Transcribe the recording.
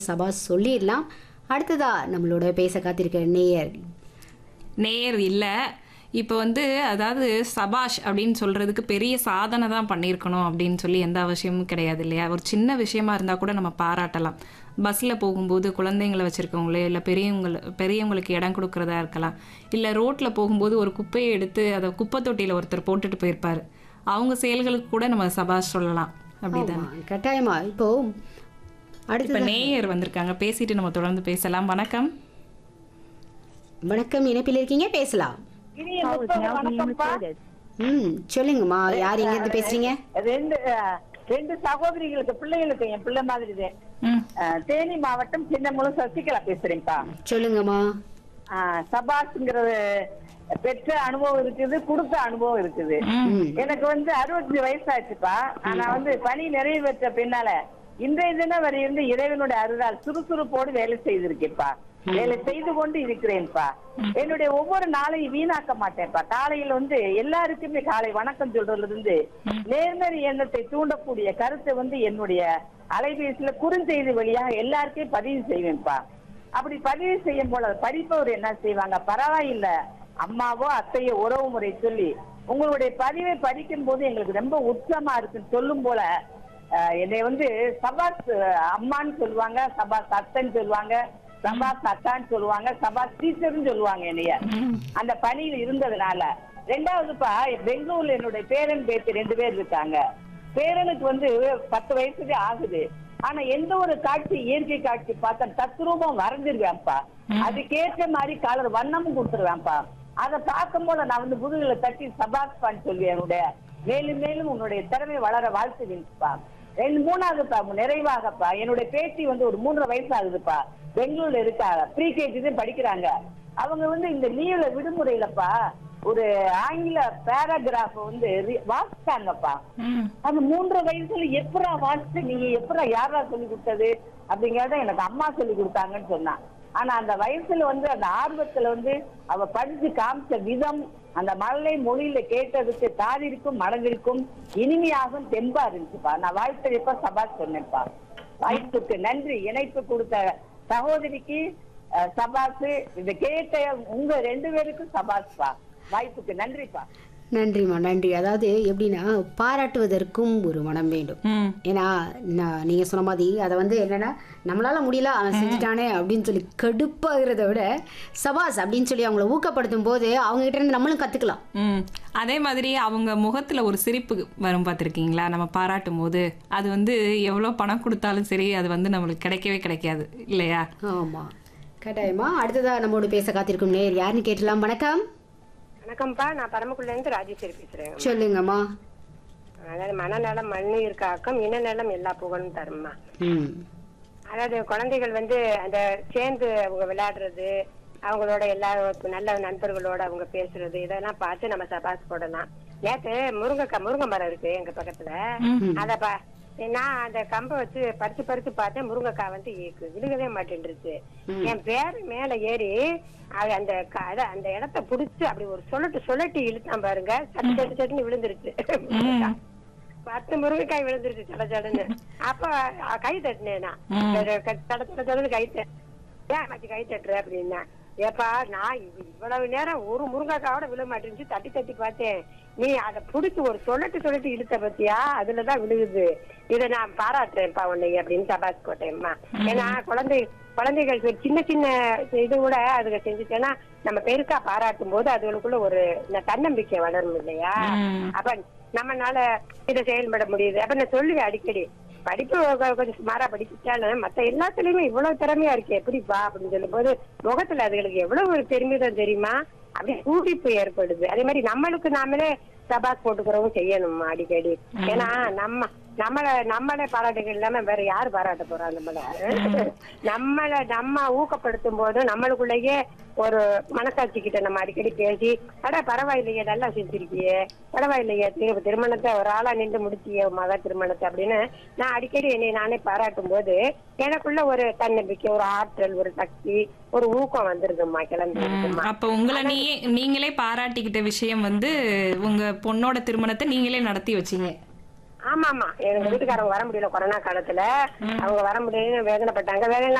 சபா சொல்லிடலாம் அடுத்ததா நம்மளோட பேச காத்திருக்க நேயர் நேர் இல்லை இப்போ வந்து அதாவது சபாஷ் அப்படின்னு சொல்றதுக்கு பெரிய சாதனை தான் பண்ணியிருக்கணும் அப்படின்னு சொல்லி எந்த அவசியமும் கிடையாது இல்லையா ஒரு சின்ன விஷயமா இருந்தால் கூட நம்ம பாராட்டலாம் பஸ்ஸில் போகும்போது குழந்தைங்களை வச்சுருக்கவங்களே இல்லை பெரியவங்கள பெரியவங்களுக்கு இடம் கொடுக்குறதா இருக்கலாம் இல்லை ரோட்டில் போகும்போது ஒரு குப்பையை எடுத்து அதை குப்பை தொட்டியில் ஒருத்தர் போட்டுட்டு போயிருப்பார் அவங்க செயல்களுக்கு கூட நம்ம சபாஷ் சொல்லலாம் அப்படிதான் ஆமா, கட்டாயமா இப்போ இப்போ அடுத்த நேயர் வந்திருக்காங்க பேசிட்டு நம்ம தொடர்ந்து பேசலாம் வணக்கம் வணக்கம் இணைப்பில் இருக்கீங்க பேசலாம் இனிய முற்பகல் வணக்கம்ப்பா ம் சொல்லுங்கம்மா யார் எங்க இருந்து பேசுறீங்க ரெண்டு அஹ், ரெண்டு சகோதரிகளுக்கு பிள்ளைகளுக்கு என் பிள்ளை மாதிரி தான். ம் அஹ், தேனி மாவட்டம் சின்னமுழு சசிகலா பேசுறேன்ப்பா சொல்லுங்கம்மா அஹ், சபாஷ்ங்கிறது பெற்ற அனுபவம் இருக்குது கொடுத்த அனுபவம் இருக்குது ம் எனக்கு வந்து அறுபத்தஞ்சு வயசாச்சுப்பா ஆனா வந்து பணி நிறைவேற்ற பின்னால இன்றைய தினம் வரை இருந்து இறைவனுடைய அருளால் சுறுசுறுப்போடு வேலை செய்திருக்கேன்ப்பா வேலை செய்து கொண்டு இருக்கிறேன்ப்பா என்னுடைய ஒவ்வொரு நாளையும் வீணாக்க மாட்டேன்ப்பா காலையில வந்து எல்லாருக்குமே காலை வணக்கம் சொல்றதுல இருந்து நேர்மறை எண்ணத்தை தூண்டக்கூடிய கருத்தை வந்து என்னுடைய அலைபேசியில குறுஞ்செய்தி வழியா எல்லாருக்கும் பதிவு செய்வேன்ப்பா அப்படி பதிவு செய்யும் போல படிப்பவர் என்ன செய்வாங்க பரவாயில்ல அம்மாவோ அத்தையோ உறவு முறை சொல்லி உங்களுடைய பதிவை படிக்கும் போது எங்களுக்கு ரொம்ப உற்சாகமா இருக்குன்னு சொல்லும் போல அஹ், என்னை வந்து சபாஸ் அஹ், அம்மான்னு சொல்லுவாங்க சபாஸ் அத்தைன்னு சொல்லுவாங்க சபாஸ் அத்தான்னு சொல்லுவாங்க சபாஸ் டீச்சர்னு சொல்லுவாங்க என்னைய அந்த பணியில் இருந்ததுனால ரெண்டாவதுப்பா பெங்களூர்ல என்னுடைய பேரன் பேத்தி ரெண்டு பேர் இருக்காங்க பேரனுக்கு வந்து பத்து வயசுக்கு ஆகுது ஆனா எந்த ஒரு காட்சி இயற்கை காட்சி பார்த்தா தத்ரூபம் வரைஞ்சிருவேன்ப்பா அதுக்கேற்ற மாதிரி கலர் வண்ணமும் கொடுத்துருவேன்ப்பா அதை பார்க்கும் போல நான் வந்து முதுகுல தட்டி சபாஸ்பான்னு சொல்லுவேன் என்னுடைய மேலும் மேலும் உன்னுடைய திறமை வளர வாழ்த்துவேன்ப்பா ரெண்டு மூணாவதுப்பா நிறைவாகப்பா என்னுடைய பேத்தி வந்து ஒரு மூன்றரை வயசு ஆகுதுப்பா பெங்களூர்ல இருக்காங்க ப்ரீ கேஜி தான் படிக்கிறாங்க அவங்க வந்து இந்த லீவ்ல விடுமுறையிலப்பா ஒரு ஆங்கில பேராகிராஃப் வந்து ரி- வாசிச்சாங்கப்பா ம் அது மூன்று வயசுல எப்படா வாசிச்சு நீங்க எப்படா யாரா சொல்லி கொடுத்தது அப்படிங்கறத எனக்கு அம்மா சொல்லி கொடுத்தாங்கன்னு சொன்னா ஆனா அந்த வயசுல வந்து அந்த ஆர்வத்துல வந்து அவ படிச்சு காமிச்ச விதம் அந்த மழலை மொழியில கேட்டதுக்கு காதிற்கும் மனதிற்கும் இனிமையாகவும் தெம்பா இருந்துச்சுப்பா நான் வாழ்த்தறிப்ப சபா சொன்னேன்ப்பா வாய்ப்புக்கு நன்றி இணைப்பு கொடுத்த சகோதரிக்கு அஹ், சபாசு இதை கேட்ட உங்க ரெண்டு பேருக்கும் சபாஸ்பா வாய்ப்புக்கு நன்றிப்பா நன்றிம்மா நன்றி அதாவது எப்படின்னா பாராட்டுவதற்கும் ஒரு மனம் வேண்டும் ம் ஏன்னா நான் நீங்கள் சொன்ன மாதிரி அதை வந்து என்னன்னா நம்மளால முடியல அவன் செஞ்சுட்டானே அப்படின்னு சொல்லி கடுப்பாகிறத விட சபாஸ் அப்படின்னு சொல்லி அவங்கள ஊக்கப்படுத்தும் போது அவங்க கிட்ட இருந்து நம்மளும் கத்துக்கலாம் ம் அதே மாதிரி அவங்க முகத்துல ஒரு சிரிப்பு வரும் பார்த்துருக்கீங்களா நம்ம பாராட்டும் போது அது வந்து எவ்வளோ பணம் கொடுத்தாலும் சரி அது வந்து நம்மளுக்கு கிடைக்கவே கிடைக்காது இல்லையா ஆமா கட்டாயமா அடுத்ததா நம்மோடு பேச காத்திருக்கும் நேர் யாருன்னு கேட்டலாம் வணக்கம் வணக்கம்ப்பா நான் பரமக்குள்ள இருந்து ராஜேஸ்வரி பேசுறேன் சொல்லுங்கம்மா அதாவது மனநலம் மண்ணீர் காக்கம் இனநலம் எல்லா புகழும் தரும்மா ம் அதாவது குழந்தைகள் வந்து அந்த சேர்ந்து அவங்க விளையாடுறது அவங்களோட எல்லா நல்ல நண்பர்களோட அவங்க பேசுறது இதெல்லாம் பார்த்து நம்ம சபாஸ் போடலாம் நேத்து முருங்கைக்காய் முருங்கை மரம் இருக்கு எங்க பக்கத்துல அத பா நான் அந்த கம்பை வச்சு பறிச்சு பறிச்சு பார்த்தேன் முருங்கைக்காய் வந்து இ- விழுகவே மாட்டேன்ருச்சு என் பேர் மேல ஏறி அது அந்த க- அத- அந்த இடத்த புடிச்சு அப்படி ஒரு சொல்லட்டு சொல்லட்டி இழுத்தான் பாருங்க சட்டு சட்டு சட்டுன்னு விழுந்துருச்சு முருங்கைக்காய். பத்து முருங்கைக்காய் விழுந்துருச்சு சட சடன்னு அப்ப அ, கை தட்டினேன் நான் சட சட சட சடன்னு கை தட்டு ஏன் அம்மாச்சி கை தட்டுற அப்படின்னா ஏப்பா நான் இவ்- இவ்வளவு நேரம் ஒரு முருங்கைக்காயோட விழ மாட்டேங்குச்சு தட்டி தட்டி பார்த்தேன் நீ அதை புடிச்சு ஒரு சொல்லட்டு சொல்லட்டு இழுத்த பத்தியா அதுலதான் விழுகுது இதை நான் பாராட்டுறேன்ப்பா உன்னை அப்படின்னு சபாஸ் போட்டேன்மா ஏன்னா குழந்தை குழந்தைகள் ஒரு சின்ன சின்ன இது கூட அதுக செஞ்சுட்டேன்னா நம்ம பெருக்கா பாராட்டும் போது அதுகளுக்குள்ள ஒரு ந- தன்னம்பிக்கை வளரும் இல்லையா அப்ப நம்மனால இதை செயல்பட முடியுது அப்ப நான் சொல்லுவேன் அடிக்கடி படிப்பு கொ- கொஞ்சம் சுமாரா படிச்சுட்டாலும் மத்த எல்லாத்துலயுமே இவ்வளவு திறமையா இருக்கே எப்படிப்பா அப்படின்னு சொல்லும் போது முகத்துல அதுகளுக்கு எவ்வளவு ஒரு பெருமிதம் தெரியுமா அப்படி பூரிப்பு ஏற்படுது அதே மாதிரி நம்மளுக்கு நாமளே சபாஸ் போட்டுக்கிறவும் செய்யணும் அடிக்கடி ஏன்னா நம்ம நம்மள நம்மளே பாராட்டுகள் இல்லாம வேற யாரு பாராட்ட போறா நம்மள நம்மள நம்ம ஊக்கப்படுத்தும் போது நம்மளுக்குள்ளேயே ஒரு மனசாட்சி கிட்ட நம்ம அடிக்கடி பேசி அட பரவாயில்லையே நல்லா செஞ்சிருக்கியே பரவாயில்லையே திரு திருமணத்தை ஒரு ஆளா நின்று முடிச்சியே உன் மக திருமணத்தை அப்படின்னு நான் அடிக்கடி என்னை நானே பாராட்டும் போது எனக்குள்ள ஒரு தன்னம்பிக்கை ஒரு ஆற்றல் ஒரு சக்தி ஒரு ஊக்கம் வந்துருதும்மா கிளம்பி இருக்குமா அப்போ உங்களை நீ நீங்களே பாராட்டிக்கிட்ட விஷயம் வந்து உங்க பொண்ணோட திருமணத்தை நீங்களே நடத்தி வச்சீங்க ஆமா ஆமா எங்க வீட்டுக்காரங்க வர முடியல கொரோனா காலத்துல அவங்க வர முடியல வேதனைப்பட்டாங்க வேலை